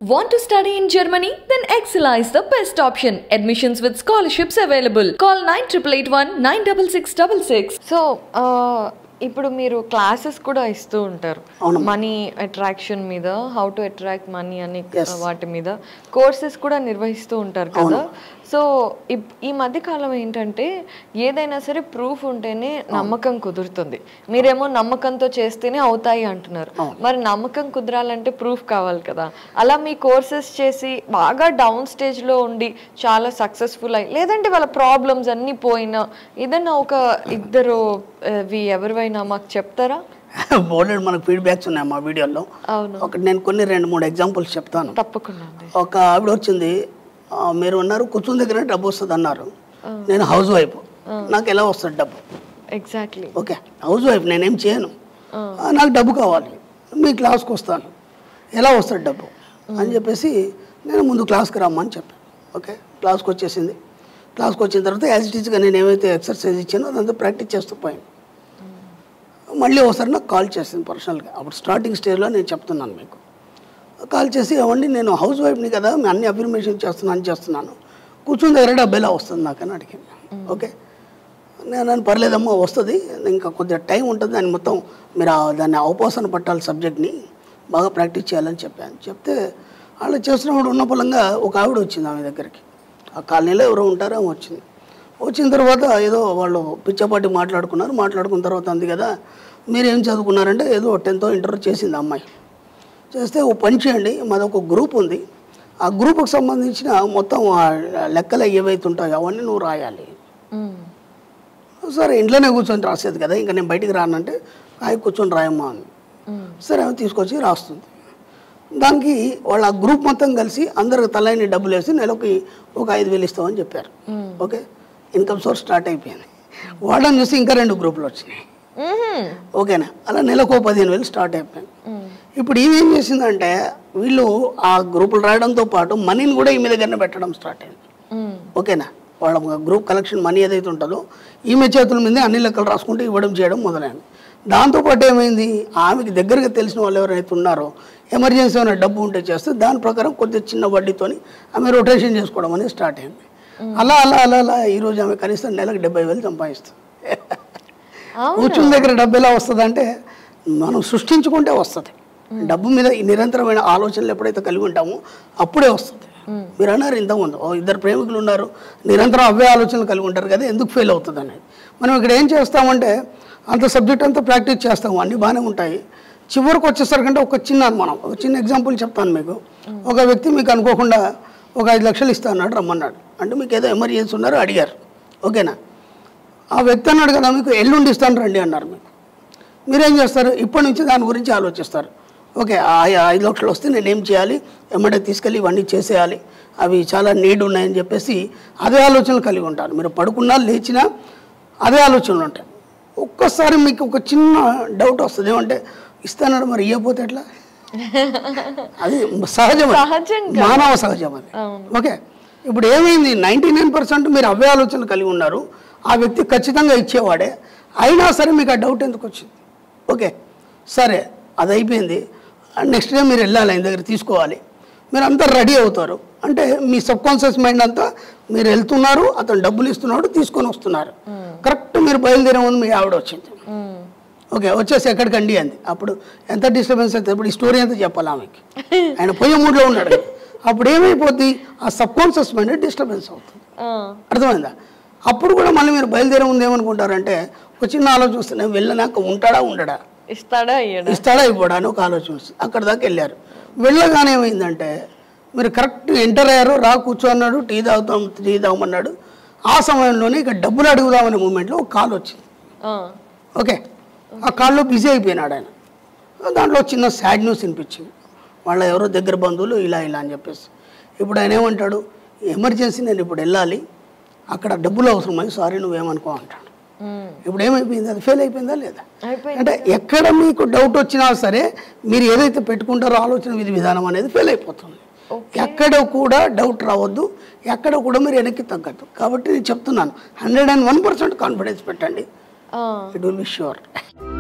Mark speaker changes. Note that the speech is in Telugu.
Speaker 1: Want to study in Germany? Then Excella is the best option. Admissions with scholarships available. Call 9881 96666.
Speaker 2: So ఆ, ఇప్పుడు మీరు క్లాసెస్ కూడా ఇస్తూ ఉంటారు
Speaker 3: అవునమ్మా.
Speaker 2: మనీ అట్రాక్షన్ మీద హౌ టు అట్రాక్ట్ మనీ అని
Speaker 3: Yes.
Speaker 2: వాటి మీద కోర్సెస్ కూడా నిర్వహిస్తూ ఉంటారు కదా సో ఇప్- ఈ మధ్య కాలం ఏంటంటే ఏదైనా సరే ప్రూఫ్ ఉంటేనే నమ్మకం కుదురుతుంది మీరేమో నమ్మకంతో చేస్తేనే అవుతాయి అంటున్నారు మరి నమ్మకం కుదరాలంటే ప్రూఫ్ కావాలి కదా అలా మీ కోర్సెస్ చేసి బాగా డౌన్ స్టేజ్ లో ఉండి చాలా సక్సెస్ఫుల్ అయ్యి లేదంటే వాళ్ళ ప్రాబ్లమ్స్ అన్నీ పోయినా ఏదైనా ఒక ఇద్దరు అవి ఎవరివైనా మాకు చెప్తారా
Speaker 3: బోర్డెడ్ మనకు ఫీడ్బ్యాక్స్ ఉన్నాయి మా వీడియోలో
Speaker 2: అవును
Speaker 3: ఒక నేను కొన్ని రెండు మూడు ఎగ్జాంపుల్స్ చెప్తాను
Speaker 2: తప్పకుండా అండి
Speaker 3: ఒక ఆవిడ వచ్చింది ఆ, మీరు ఉన్నారు కూర్చుని దగ్గర డబ్బు వస్తుంది అన్నారు నేను హౌస్ వైఫ్ నాకు ఎలా వస్తుంది డబ్బు
Speaker 2: ఎగ్జాక్ట్లీ
Speaker 3: ఓకే హౌస్ వైఫ్ నేనేం చేయను ఆ, నాకు డబ్బు కావాలి మీ క్లాస్కి వస్తాను ఎలా వస్తుంది డబ్బు అని చెప్పేసి నేను ముందు క్లాస్కి రమ్మని చెప్పాను ఓకే క్లాస్కి వచ్చేసింది క్లాస్కి వచ్చిన తర్వాత యాజ్ ఇట్ ఈస్గా నేను ఏమైతే ఎక్సర్సైజ్ ఇచ్చానో అదంతా ప్రాక్టీస్ చేస్తూ పోయాను మళ్ళీ ఒకసారి నాకు కాల్ చేసింది పర్సనల్గా అప్పుడు స్టార్టింగ్ స్టేజ్లో నేను చెప్తున్నాను మీకు కాల్ చేసి ఏమండి నేను హౌస్ వైఫ్ని కదా మీ అన్ని అఫర్మేషన్ చేస్తున్నాను చేస్తున్నాను కూర్చుని దగ్గర డబ్బు ఎలా వస్తుంది నాకని అడిగింది ఓకే నేను అని పర్లేదమ్మా వస్తుంది ఇంకా కొద్దిగా టైం ఉంటుంది దాన్ని మొత్తం మీరు ఆ దాన్ని అవపోసన పట్టాలి సబ్జెక్ట్ని బాగా ప్రాక్టీస్ చేయాలని చెప్పాను చెప్తే వాళ్ళు చేస్తున్నప్పుడు ఉన్న పొలంగా ఒక ఆవిడ వచ్చింది ఆమె దగ్గరికి ఆ కాలనీలో ఎవరో ఉంటారో ఆమె వచ్చింది వచ్చిన తర్వాత ఏదో వాళ్ళు పిచ్చపాటి మాట్లాడుకున్నారు మాట్లాడుకున్న తర్వాత అంది కదా మీరు ఏం చదువుకున్నారంటే ఏదో టెన్త్ ఇంటర్ చేసింది ఆ అమ్మాయి చేస్తే ఓ పని చేయండి మాది ఒక గ్రూప్ ఉంది ఆ గ్రూప్కి సంబంధించిన మొత్తం ఆ లెక్కలు ఏవైతే ఉంటాయో అవన్నీ నువ్వు రాయాలి సరే ఇంట్లోనే కూర్చొని రాసేది కదా ఇంకా నేను బయటికి రానంటే ఆయన కూర్చొని రాయమ్మా అని సరే ఆమె తీసుకొచ్చి రాస్తుంది దానికి వాళ్ళు ఆ గ్రూప్ మొత్తం కలిసి అందరికి తలైన డబ్బులు వేసి నెలకి ఒక ఐదు వేలు ఇస్తామని చెప్పారు ఓకే ఇన్కమ్ సోర్స్ స్టార్ట్ అయిపోయింది వాళ్ళని చూసి ఇంకా రెండు గ్రూపులు వచ్చినాయి ఓకేనా అలా నెలకు పదిహేను వేలు స్టార్ట్ అయిపోయింది ఇప్పుడు ఈమె ఏం చేసిందంటే వీళ్ళు ఆ గ్రూపులు రాయడంతో పాటు మనీని కూడా ఈమె దగ్గరనే పెట్టడం స్టార్ట్ అయింది ఓకేనా వాళ్ళ గ్రూప్ కలెక్షన్ మనీ ఏదైతే ఉంటుందో ఈమె చేతుల మీదే అన్ని లెక్కలు రాసుకుంటూ ఇవ్వడం చేయడం మొదలైంది దాంతోపాటు ఏమైంది ఆమెకి దగ్గరగా తెలిసిన వాళ్ళు ఎవరైతే ఉన్నారో ఎమర్జెన్సీ ఏమైనా డబ్బు ఉంటే చేస్తే దాని ప్రకారం కొద్దిగా చిన్న వడ్డీతోని ఆమె రొటేషన్ చేసుకోవడం అనేది స్టార్ట్ అయింది అలా అలా అలా అలా ఈరోజు ఆమె కనీసం నెలకు డెబ్బై వేలు సంపాదిస్తుంది కూర్చుని దగ్గర డబ్బు ఎలా వస్తుంది అంటే మనం సృష్టించుకుంటే వస్తుంది డబ్బు మీద ఈ నిరంతరమైన ఆలోచనలు ఎప్పుడైతే కలిగి ఉంటామో అప్పుడే వస్తుంది మీరు అన్నారు ఇంతకుముందు ఓ ఇద్దరు ప్రేమికులు ఉన్నారు నిరంతరం అవే ఆలోచనలు కలిగి ఉంటారు కదా ఎందుకు ఫెయిల్ అవుతుంది అనేది మనం ఇక్కడ ఏం చేస్తామంటే అంత సబ్జెక్ట్ అంతా ప్రాక్టీస్ చేస్తాము అన్నీ బాగానే ఉంటాయి చివరికి వచ్చేసరికంటే ఒక చిన్న అనుమానం ఒక చిన్న ఎగ్జాంపుల్ చెప్తాను మీకు ఒక వ్యక్తి మీకు అనుకోకుండా ఒక ఐదు లక్షలు ఇస్తా అన్నాడు రమ్మన్నాడు అంటే మీకు ఏదో ఎమర్జెన్సీ ఉన్నారు అడిగారు ఓకేనా ఆ వ్యక్తి అన్నాడు కదా మీకు ఎల్లుండి ఇస్తాను రండి అన్నారు మీకు మీరేం చేస్తారు ఇప్పటి నుంచి దాని గురించి ఆలోచిస్తారు ఓకే ఆ ఐ- ఐదు లక్షలు వస్తే నేను ఏం చేయాలి ఎమ్మటే తీసుకెళ్ళి ఇవన్నీ చేసేయాలి అవి చాలా నీడ్ ఉన్నాయని చెప్పేసి అదే ఆలోచనలు కలిగి ఉంటారు మీరు పడుకున్నా లేచినా అదే ఆలోచనలు ఉంటాయి ఒక్కసారి మీకు ఒక చిన్న డౌట్ వస్తుంది ఏమంటే ఇస్తానన్నాడు మరి ఇవ్వకపోతే ఎట్లా అది సహజం అది.
Speaker 2: సహజంగా.
Speaker 3: మానవ సహజం అది ఓకే ఇప్పుడు ఏమైంది నైంటీ నైన్ పర్సెంట్ మీరు అవే ఆలోచనలు కలిగి ఉన్నారు ఆ వ్యక్తి ఖచ్చితంగా ఇచ్చేవాడే అయినా సరే మీకు ఆ డౌట్ ఎందుకు వచ్చింది ఓకే సరే అది అయిపోయింది నెక్స్ట్ డే మీరు వెళ్ళాలి ఆయన దగ్గర తీసుకోవాలి మీరు అంతా రెడీ అవుతారు అంటే మీ సబ్ కాన్షియస్ మైండ్ అంతా మీరు వెళ్తున్నారు అతను డబ్బులు ఇస్తున్నాడు తీసుకొని వస్తున్నారు కరెక్ట్ మీరు బయలుదేరే ముందు మీ ఆవిడ వచ్చింది ఓకే వచ్చేసి ఎక్కడికండి అంది అప్పుడు ఎంత డిస్టర్బెన్స్ అయితే ఇప్పుడు ఈ స్టోరీ అంతా చెప్పాలి ఆమెకి ఆయన పోయే మూడ్లో ఉన్నాడు కదా. అప్పుడు ఏమైపోద్ది ఆ సబ్ కాన్షియస్ మైండ్ డిస్టర్బెన్స్ అవుతుంది అర్థమైందా అప్పుడు కూడా మళ్ళీ మీరు బయలుదేరే ముందు ఏమనుకుంటారంటే ఒక చిన్న ఆలోచన వస్తుంది నేను వెళ్ళినాక ఉంటాడా ఉండడా
Speaker 2: ఇస్తాడా అయ్యాడా
Speaker 3: ఇస్తాడా ఇవ్వడా అని ఒక ఆలోచన వస్తుంది అక్కడ దాకా వెళ్ళారు వెళ్ళగానే ఏమైందంటే మీరు కరెక్ట్ ఎంటర్ అయ్యారు రా కూర్చో అన్నాడు టీ తాగుతాం టీ తాగమన్నాడు ఆ సమయంలోనే ఇక డబ్బులు అడుగుదామనే మూమెంట్లో ఒక కాల్ వచ్చింది ఓకే ఆ కాల్లో బిజీ అయిపోయినాడు ఆయన దాంట్లో చిన్న సాడ్ న్యూస్ వినిపించింది వాళ్ళ ఎవరో దగ్గర బంధువులు ఇలా ఇలా అని చెప్పేసి ఇప్పుడు ఆయన ఏమంటాడు ఎమర్జెన్సీ నేను ఇప్పుడు వెళ్ళాలి అక్కడ డబ్బులు అవసరమని సారీ నువ్వేమనుకో అంటాడు ఇప్పుడు ఏమైపోయింది అది ఫెయిల్ అయిపోయిందా లేదా
Speaker 2: అయిపోయింది.
Speaker 3: అంటే ఎక్కడ మీకు డౌట్ వచ్చినా సరే మీరు ఏదైతే పెట్టుకుంటారో ఆలోచన విధి విధానం అనేది ఫెయిల్ అయిపోతుంది ఎక్కడ కూడా డౌట్ రావద్దు ఎక్కడ కూడా మీరు వెనక్కి తగ్గద్దు కాబట్టి నేను చెప్తున్నాను hundred and one percent confidence పెట్టండి ఇట్ విల్ బి ష్యూర్